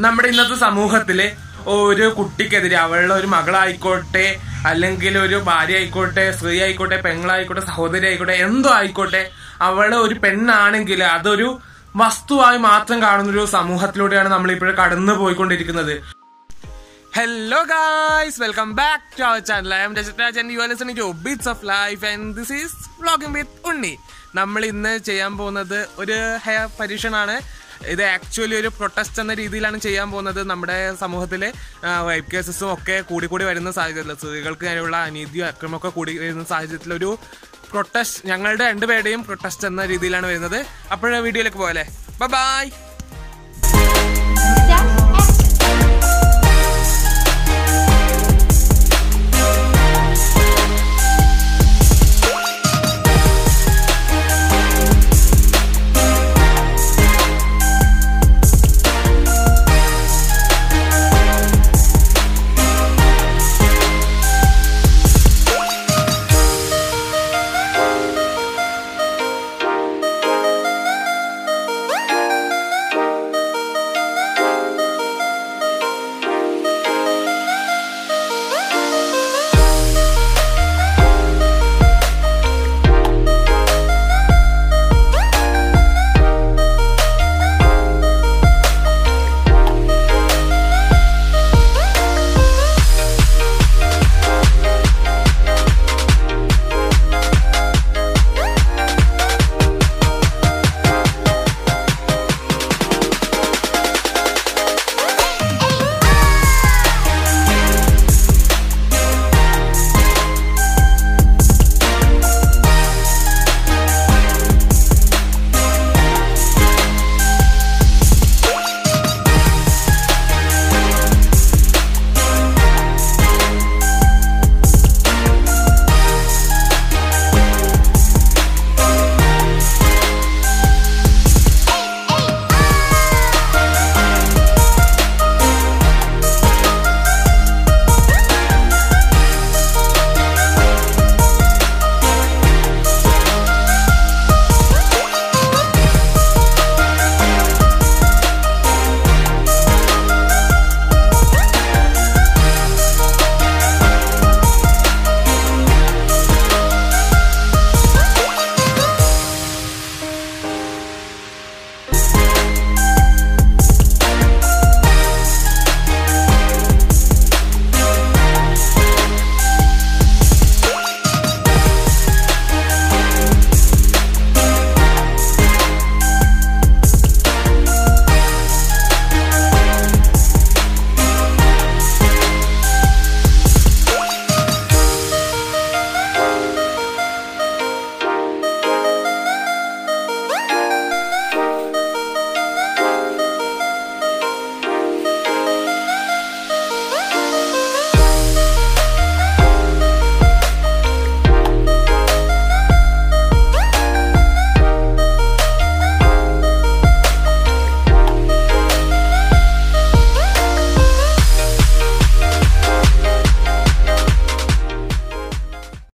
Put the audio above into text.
നമ്മുടെ ഇന്നത്തെ സമൂഹത്തില് ഒരു കുട്ടിക്കെതിരെ അവളുടെ ഒരു മകളായിക്കോട്ടെ അല്ലെങ്കിൽ ഒരു ഭാര്യ ആയിക്കോട്ടെ സ്ത്രീ ആയിക്കോട്ടെ പെങ്ങളായിക്കോട്ടെ സഹോദരി ആയിക്കോട്ടെ എന്തോ ആയിക്കോട്ടെ അവള് ഒരു പെണ്ണാണെങ്കിൽ അതൊരു വസ്തുവായി മാത്രം കാണുന്ന ഒരു സമൂഹത്തിലൂടെയാണ് നമ്മൾ ഇപ്പോൾ കടന്നു പോയിക്കൊണ്ടിരിക്കുന്നത് hello guys welcome back to our channel I'm Rajith and you are listening to bits of life and this is vlogging with Unni നമ്മൾ ഇന്ന് ചെയ്യാൻ പോകുന്നത് ഒരു ഹെയർ പരീക്ഷണമാണ് ഇത് ആക്ച്വലി ഒരു പ്രൊട്ടസ്റ്റ് എന്ന രീതിയിലാണ് ചെയ്യാൻ പോകുന്നത് നമ്മുടെ സമൂഹത്തിലെ റേപ്പ് കേസസും ഒക്കെ കൂടി കൂടി വരുന്ന സാഹചര്യത്തിൽ സ്ത്രീകൾക്ക് നേരെയുള്ള അനീതിയും അക്രമമൊക്കെ കൂടി വരുന്ന സാഹചര്യത്തിൽ ഒരു പ്രൊട്ടസ്റ്റ് ഞങ്ങളുടെ രണ്ടുപേരുടെയും പ്രൊട്ടസ്റ്റ് എന്ന രീതിയിലാണ് വരുന്നത് അപ്പോഴേ വീഡിയോയിലേക്ക് പോകല്ലേ ബൈ